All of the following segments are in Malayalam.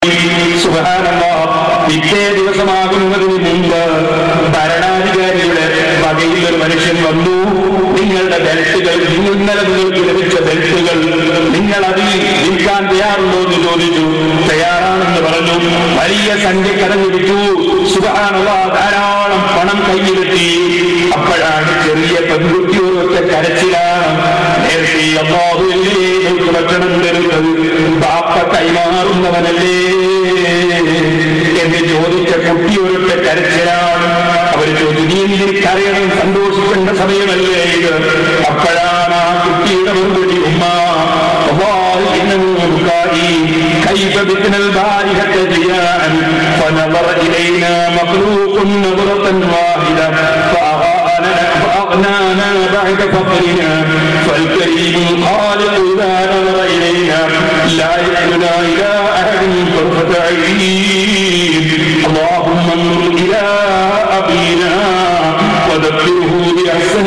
സുബ്ഹാനല്ലാ പിറ്റേ ദിവസമാകുന്നതിന് മുമ്പ് ഭരണാധികാരിയുടെ വകയിൽ ഒരു മനുഷ്യൻ വന്നു നിങ്ങളുടെ ബെൽറ്റുകൾ നിങ്ങൾ ഇന്നലെ നിങ്ങൾക്ക് ലഭിച്ച ബെൽറ്റുകൾ നിങ്ങൾ അതിൽ വിൽക്കാൻ തയ്യാറുണ്ടോ എന്ന് ചോദിച്ചു തയ്യാറാണെന്ന് പറഞ്ഞു വലിയ സംഖ്യ കടന്നു വിറ്റു സുഖാനുള്ള ധാരാളം പണം കയ്യിലെത്തി അപ്പോഴാണ് ചെറിയ പെൺകുട്ടി ഒരൊറ്റ കരച്ചിലാണ് നേരത്തെ അമ്മാവില്ലേ നിങ്ങൾക്ക് ഭക്ഷണം തരുന്നത് ബാപ്പ കൈമാറുന്നവനല്ലേ എന്ന് ചോദിച്ച കുട്ടി ഒരൊറ്റ കരച്ചിലാണ് അവർ ചോദിച്ചു നീ എന്തിന് കരയണം സന്തോഷിക്കേണ്ട സമയമല്ലേ ഇത് അപ്പോഴാണ് ആ കുട്ടിയുടെ മറുപടി ഉമ്മ والله إنه بكائي كيف بتنا البارحة ضياء فنظر إلينا مخلوق نظرة واحدة فأغانا فأغنانا بعد فقرنا فالكريم الخالق إذا نظر إلينا لا يدنا إلى أحد طرفة عين اللهم انظر إلى أبينا وذكره بأحسن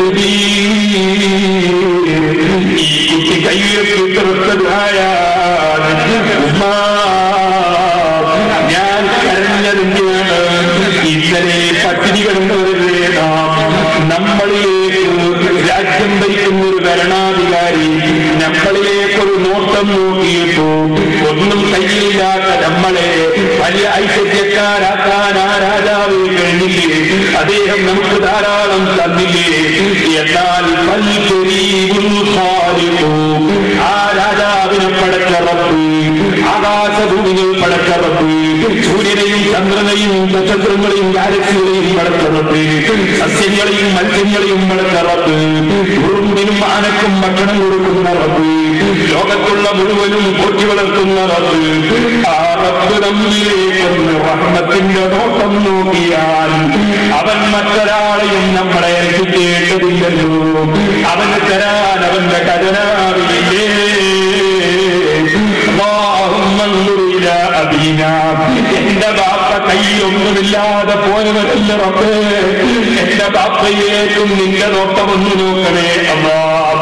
التدبير ഈ കുട്ടി കയ്യെത്തിത്തരത്തതായ ഞാൻ കരഞ്ഞതിന്റെയാണ് ഇന്നലെ പട്ടിണി കിടന്നവരല്ലേ നാം നമ്മളിലേക്ക് രാജ്യം ഭരിക്കുന്ന ഒരു ഭരണാധികാരി നമ്മളിലേക്ക് ഒരു നോട്ടം നോക്കിയിട്ടു ഒന്നും കയ്യിലില്ലാത്ത നമ്മളെ വലിയ ഐശ്വര്യക്കാരാക്കാൻ ആ രാജാവ് കഴിഞ്ഞില്ലേ അദ്ദേഹം നമുക്ക് ധാരാളം തന്നില്ലേ എന്നാൽ പൽപരീവുൽ ഖാലിഖു. ആ രാജാവിനെ പടച്ചറപ്പ് ആകാശഭൂമികൾ പടച്ചറപ്പ് സൂര്യനെയും ചന്ദ്രനെയും നക്ഷത്രങ്ങളെയും ഗാലക്സികളെയും പടച്ചറപ്പ് സസ്യങ്ങളെയും മത്സ്യങ്ങളെയും പടച്ചറപ്പ് ഉറുമ്പിനും ആനക്കും ഭക്ഷണം കൊടുക്കുന്ന റബ്ബ് ലോകത്തുള്ള മുഴുവനും കൊട്ടി വളർത്തുന്ന റബ്ബ് ആ റബ്ബ് നമ്മിലേക്കൊന്ന് റഹ്മത്തിന്റെ നോട്ടം നോക്കിയാൽ അവൻ മറ്റൊരാളെയും നമ്മളെ എത്തിക്കേണ്ടതില്ലല്ലോ അവന് തരാൻ അവന്റെ ഖജനാവില്ലേ اللهم انظر إلى أبينا. എന്റെ ബാപ്പ കയ്യിലൊന്നുമില്ലാതെ പോയവരല്ല റബ്ബേ എന്റെ ബാപ്പയേക്കും നിന്റെ നോട്ടം ഒന്ന് നോക്കണേ അമ്മാ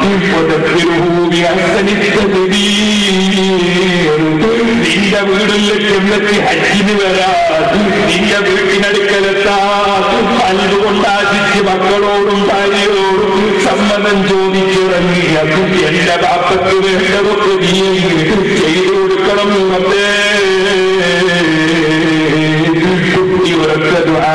നിന്റെ വീടിലേക്ക് എന്നെത്തി ഹജ്ജിന് വരാൻ നിന്റെ വീട്ടിനടുക്കലെത്താൻ അല്ലുകൊണ്ട് ആശിച്ച് മക്കളോടും ഭാര്യയോടും സമ്മതം ചോദിച്ചിറങ്ങിയ എന്റെ ബാപ്പയ്ക്ക് വേണ്ടതൊക്കെ നീ ചെയ്തു കൊടുക്കണം എന്നേ കുട്ടി ഉറച്ച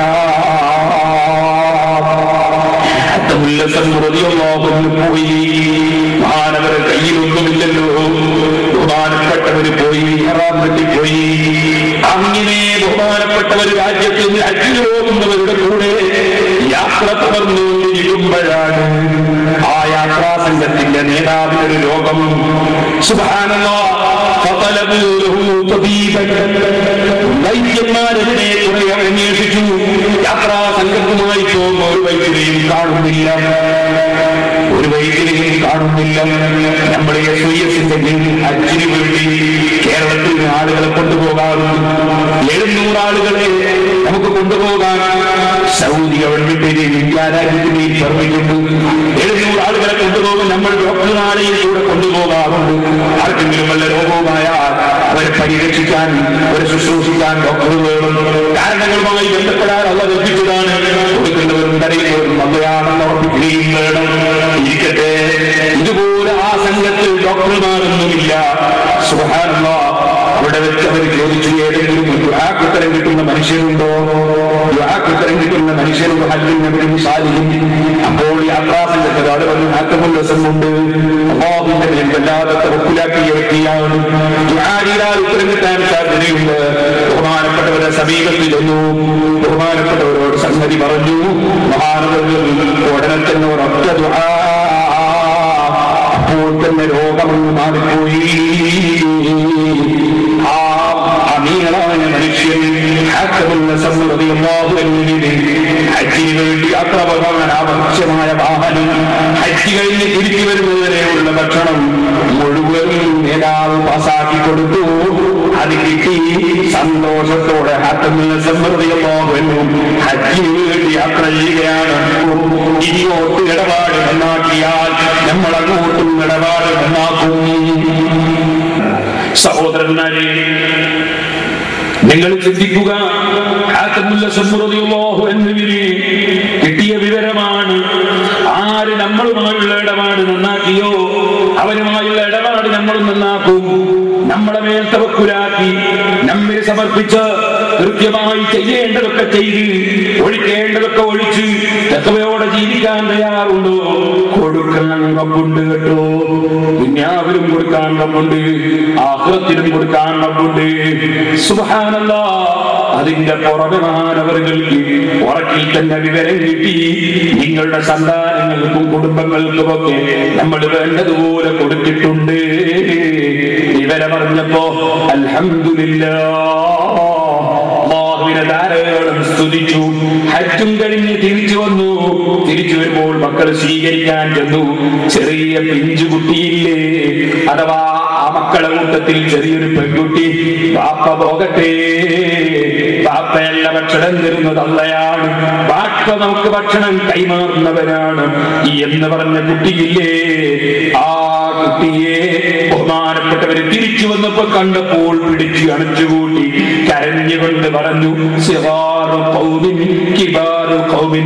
പോയി മാനവരെ കയ്യിലൊന്നുമില്ലല്ലോ ബഹുമാനപ്പെട്ടവര് പോയി ഹറാം പോയി അങ്ങനെ ബഹുമാനപ്പെട്ടവർ രാജ്യത്ത് നിന്ന് അജ്ജിന് പോകുന്നവരുടെ കൂടെ യാത്ര തുടർന്നുകൊണ്ടിരിക്കുമ്പോഴാണ് ആ യാത്രാ സംഘത്തിന്റെ നേതാവിനൊരു രോഗം സുബാനല്ലോ വൈദ്യന്മാരെതിനെ കുറെ അന്വേഷിച്ചു യാത്രാ സംഘത്തുമായി പോകുന്ന ഒരു വൈദ്യരെയും കാണുന്നില്ല ഒരു വൈദ്യരെയും കാണുന്നില്ല നമ്മുടെ എസ് ഐ എസിന്റെ കീഴിൽ അച്ഛന് വേണ്ടി കേരളത്തിൽ നിന്ന് ആളുകളെ കൊണ്ടുപോകാറുണ്ട് എഴുന്നൂറ് ആളുകളെ നമുക്ക് കൊണ്ടുപോകാൻ സൗദി ഗവൺമെന്റിന്റെയും ഇന്ത്യ രാജ്യത്തിന്റെയും പെർമിറ്റുണ്ട് എഴുന്നൂറ് ആളുകളെ കൊണ്ടുപോകും നമ്മൾ ഡോക്ടർമാരെയും കൂടെ കൊണ്ടുപോകാറുണ്ട് ആർക്കെങ്കിലും വല്ല രോഗവുമായാൽ അവരെ പരിരക്ഷിക്കാൻ അവരെ ശുശ്രൂഷിക്കാൻ ഡോക്ടർ വേണം കാരണങ്ങളുമായി ബന്ധപ്പെടാൻ അല്ല ലഭിച്ചതാണ് കൊടുക്കുന്നവരും തടയുന്നവരും നല്ലയാണെന്ന് ഉറപ്പിക്കുകയും വേണം ഇരിക്കട്ടെ ഇതുപോലെ ആ സംഘത്തിൽ ഡോക്ടർമാരൊന്നുമില്ല സുഹാനുള്ള അവിടെ വെച്ച് അവർ ചോദിച്ചു ഏതെങ്കിലും ദുആക്കുത്തരം കിട്ടുന്ന മനുഷ്യരുണ്ടോ ദുആക്കുത്തരം കിട്ടുന്ന മനുഷ്യരുണ്ട് ഹജ്ജിനും സാലിഹിം അപ്പോൾ യാത്രാസംഘത്തിൽ അവിടെ വന്ന് ആത്മോല്ലസമുണ്ട് അള്ളാഹുവിന്റെ മേൽ വല്ലാതെ തവക്കുലാക്കിയ വ്യക്തിയാണ് ദുആരിലാൽ ഉത്തരം കിട്ടാൻ സാധ്യതയുണ്ട് ബഹുമാനപ്പെട്ടവരെ സമീപത്തിൽ ചെന്നു ബഹുമാനപ്പെട്ടവരോട് സംഗതി പറഞ്ഞു മഹാനവர்கள் ഉടനെ തന്നെ ഒരൊറ്റ ദുആ അപ്പോൾ തന്നെ രോഗമൊന്ന് മാറിപ്പോയി ആ അമീറായ മനുഷ്യൻ ഹാക്കമുള്ള സമ്മതിയാഹുവിന് ഹജ്ജിന് വേണ്ടി യാത്ര പോകാൻ ആവശ്യമായ വാഹനം ഹജ്ജ് കഴിഞ്ഞ് തിരിച്ചു വരുന്നതുവരെയുള്ള ഭക്ഷണം മുഴുവനും നേതാവ് പാസാക്കി കൊടുത്തു അത് കിട്ടി സന്തോഷത്തോടെ ഹാക്കമുള്ള സമ്മതിയാഹുവിനും ഹജ്ജിന് വേണ്ടി യാത്ര ചെയ്യുകയാണ് ഇനിയോട്ട് ഇടപാട് നന്നാക്കിയാൽ നമ്മൾ അങ്ങോട്ടും ഇടപാട് നന്നാക്കും സഹോദരന്മാരെ നിങ്ങൾ ചിന്തിക്കുക ഹാത്തമുല്ല സമ്പ്രതിയുള്ളോഹു എന്നിവര് കിട്ടിയ വിവരമാണ് ആര് നമ്മളുമായുള്ള ഇടപാട് നന്നാക്കിയോ അവരുമായുള്ള ഇടപാട് നമ്മൾ നന്നാക്കും നമ്മളെ മേൽ തവക്കുലാക്കി നമ്മെ സമർപ്പിച്ച് കൃത്യമായി ചെയ്യേണ്ടതൊക്കെ ചെയ്ത് ഒഴിക്കേണ്ടതൊക്കെ ഒഴിച്ച് തത്വയോടെ ജീവിക്കാൻ തയ്യാറുണ്ടോ കൊടുക്കാൻ റബ്ബുണ്ട് കേട്ടോ ദുന്യാവിലും കൊടുക്കാൻ റബ്ബുണ്ട് ആഹ്റത്തിലും കൊടുക്കാൻ റബ്ബുണ്ട് സുബഹാനല്ല അതിന്റെ പുറമെ മാനവർക്ക് ഉറക്കിൽ തന്നെ വിവരം കിട്ടി നിങ്ങളുടെ സന്താനങ്ങൾക്കും കുടുംബങ്ങൾക്കുമൊക്കെ നമ്മൾ വേണ്ടതുപോലെ കൊടുത്തിട്ടുണ്ട് വിവരമറിഞ്ഞപ്പോ അൽഹംദുലില്ലാ അള്ളാഹുവിനെ ധാരാളം സ്തുതിച്ചു ഹജ്ജും കഴിഞ്ഞ് തിരിച്ചു വന്നു തിരിച്ചു വരുമ്പോൾ മക്കൾ സ്വീകരിക്കാൻ ചെന്നു ചെറിയ പിഞ്ചു കുട്ടിയില്ലേ അഥവാ ആ മക്കളെ കൂട്ടത്തിൽ ചെറിയൊരു പെൺകുട്ടി പാപ്പ പോകട്ടെ പാപ്പയല്ല ഭക്ഷണം തരുന്നത് അല്ലയാണ് പാപ്പ നമുക്ക് ഭക്ഷണം കൈമാറുന്നവനാണ് എന്ന് പറഞ്ഞ കുട്ടിയില്ലേ ആ കുട്ടിയെ ബഹുമാനപ്പെട്ടവര് തിരിച്ചു വന്നപ്പോ കണ്ടപ്പോൾ പിടിച്ചു അണച്ചുകൂട്ടി കരഞ്ഞുകൊണ്ട് പറഞ്ഞു സിറാറു ഖൗമിൻ കിബാറു ഖൗമിൻ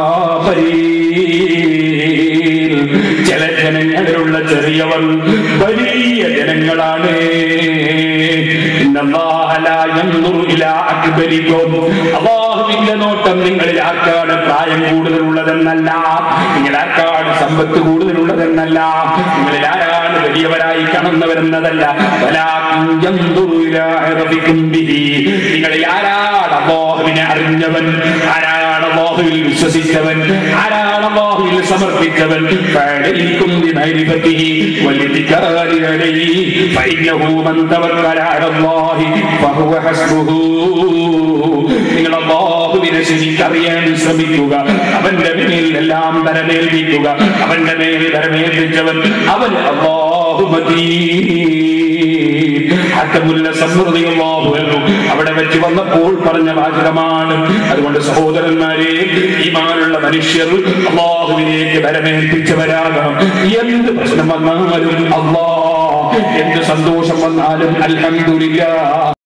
ആഫരീൻ. ചില ജനങ്ങളിലുള്ള ചെറിയവർ വലിയ ജനങ്ങളാണ് ഇന്നല്ലാഹ ലാ യൻദുറു ഇലാ അക്ബരിക്കും. അള്ളാഹുവിന്റെ നോട്ടം നിങ്ങളിൽ ആർക്കാണ് പ്രായം കൂടുതലുള്ളതെന്നല്ല നിങ്ങൾ ആർക്കാണ് സമ്പത്ത് കൂടുതലുള്ളതെന്നല്ല നിങ്ങളിൽ ആരാണ് വലിയവരായി കാണുന്നവരെന്നതല്ല വലാകിൻ യൻദുറു ഇലാ ഇറബിക്കും ബിഹി. നിങ്ങളിൽ ആരാണ് അള്ളാഹുവിനെ അറിഞ്ഞവൻ ആരാണ് അള്ളാഹുവിൽ വിശ്വസിച്ചവൻ ആരാണ് അള്ളാഹുവിൽ സമർപ്പിച്ചവൻ فعليكم بمعرفته والاتكال عليه فإنه من توكل على الله فهو حسبه നിങ്ങൾ അള്ളാഹുവിനെ ശരിക്കറിയാൻ ശ്രമിക്കുക അവന്റെ മേൽ എല്ലാം തരമേൽപ്പിക്കുക അവന്റെ മേൽ തരമേൽപ്പിച്ചവൻ അവൻ അള്ളാഹു മതി ഹക്കമുല്ല സമൃദ്ധി അള്ളാഹുവല്ലോ അവിടെ വെച്ച് വന്നപ്പോൾ പറഞ്ഞ വാചകമാണ് അതുകൊണ്ട് സഹോദരന്മാരെ ഈമാനുള്ള മനുഷ്യർ അള്ളാഹുവിലേക്ക് വരമേൽപ്പിച്ചവരാകണം എന്ത് പ്രശ്നം വന്നാലും അള്ളാഹ് എന്ത് സന്തോഷം വന്നാലും അൽഹംദുലില്ലാ